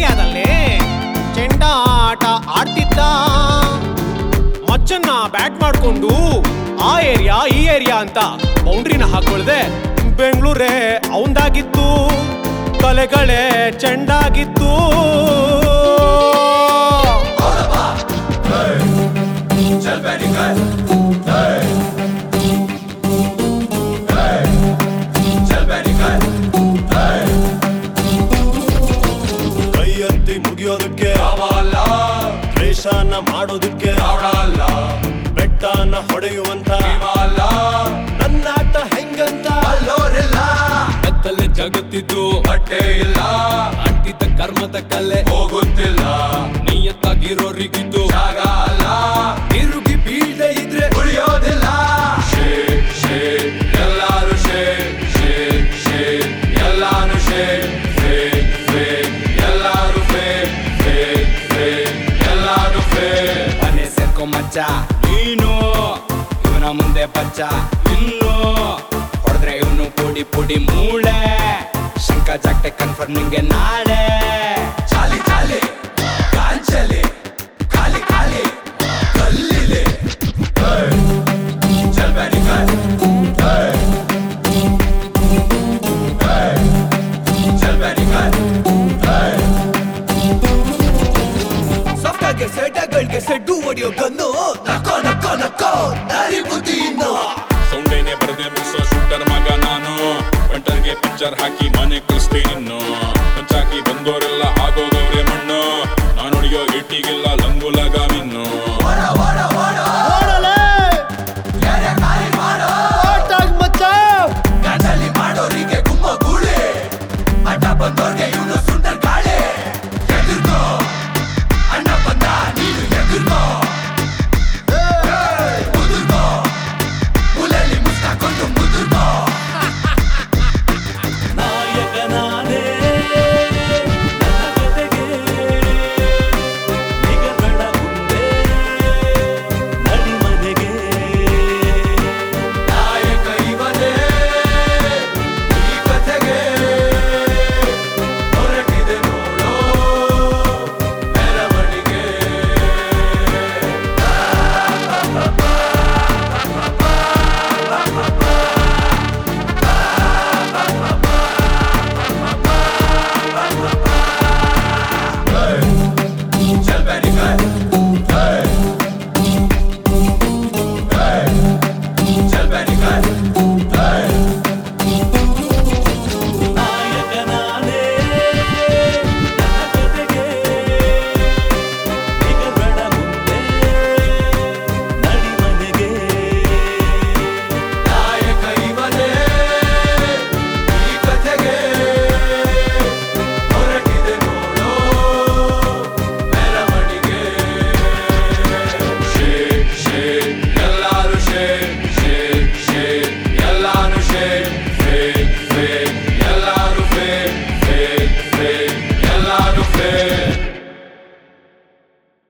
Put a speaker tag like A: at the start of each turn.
A: ಏರಿಯಾದಲ್ಲಿ ಚೆಂಡಾಟ ಆಡ್ತಿದ್ದ ಮಚ್ಚನ್ನ ಬ್ಯಾಟ್ ಮಾಡ್ಕೊಂಡು ಆ ಏರಿಯಾ ಈ ಏರಿಯಾ ಅಂತ ಬೌಂಡ್ರಿನ ಹಾಕೊಳ್ದೆ ಬೆಂಗಳೂರೇ ಅವಂದಾಗಿತ್ತು ತಲೆಗಳೇ ಚೆಂಡಾಗಿತ್ತು
B: ಕೈ ಎತ್ತಿ ಮುಗಿಯೋದಕ್ಕೆ ದ್ವೇಷನ ಮಾಡೋದಕ್ಕೆ ಬೆಟ್ಟನ ಹೊಡೆಯುವಂತ ನನ್ನಾಟ ಹೆಂಗಂತ
C: ಕತ್ತಲೆ ಜಗತ್ತಿದ್ದು ಬಟ್ಟೆ ಇಲ್ಲ ಅಂಟಿದ ಕರ್ಮದ ಕಲೆ ಹೋಗುತ್ತಿಲ್ಲ ನಿಯತ್ತಾಗಿರೋರಿಗಿದ್ದು ಜಾಗ ಅಲ್ಲ ತಿರುಗಿ ಬೀಳದೆ ಇದ್ರೆ ಉಳಿಯೋದಿಲ್ಲ ಶೇ ಶೇ ಎಲ್ಲಾರು ಶೇ ಶೇ ಶೇ ಎಲ್ಲಾನು ಶೇ ಫೇ ಫೇ ಎಲ್ಲಾರು ಫೇ ಫೇ ಫೇ ಎಲ್ಲಾರು ಫೇ ಮನೆ ಸೇರ್ಕೊ ಮಚ್ಚ ನೀನು ಇವನ ಮುಂದೆ ಬಚ್ಚ ಇನ್ನು ಹೊಡೆದ್ರೆ ಇವನು ಪುಡಿ ಪುಡಿ ಮೂಳೆ ಶಂಕ ಜಾಕ್ಟೆ ಕನ್ಫರ್ಮ್ ನಿಂಗೆ ನಾಳೆ ಚಾಲಿ ಚಾಲಿ ಕಾಂಚಲಿ ಖಾಲಿ ಖಾಲಿ ಕಲ್ಲಿದೆ ಚಲ್ಬೇರಿ ಕರ್ ಚಲ್ಬೇರಿ ಕರ್
D: ಸಫ್ಟಾಗೆ ಸೆಟಗಳಿಗೆ ಸೆಡ್ಡು ಹೊಡಿಯೋ ಗನ್ನು ನಕ್ಕೋ ನಕ್ಕೋ ನಕ್ಕೋ ನರಿ ಬುದ್ಧಿ ಇನ್ನು
E: ಸೌಂಡೇನೆ ಬರದೆ ಮುಗಿಸೋ ಶೂಟರ್ ಮಗ ನಾನು ವೆಂಟರ್ಗೆ ಪಿಕ್ಚರ್ ಹಾಕಿ ಮನೆ ಕಳಿಸ್ತೆ ಇನ್ನು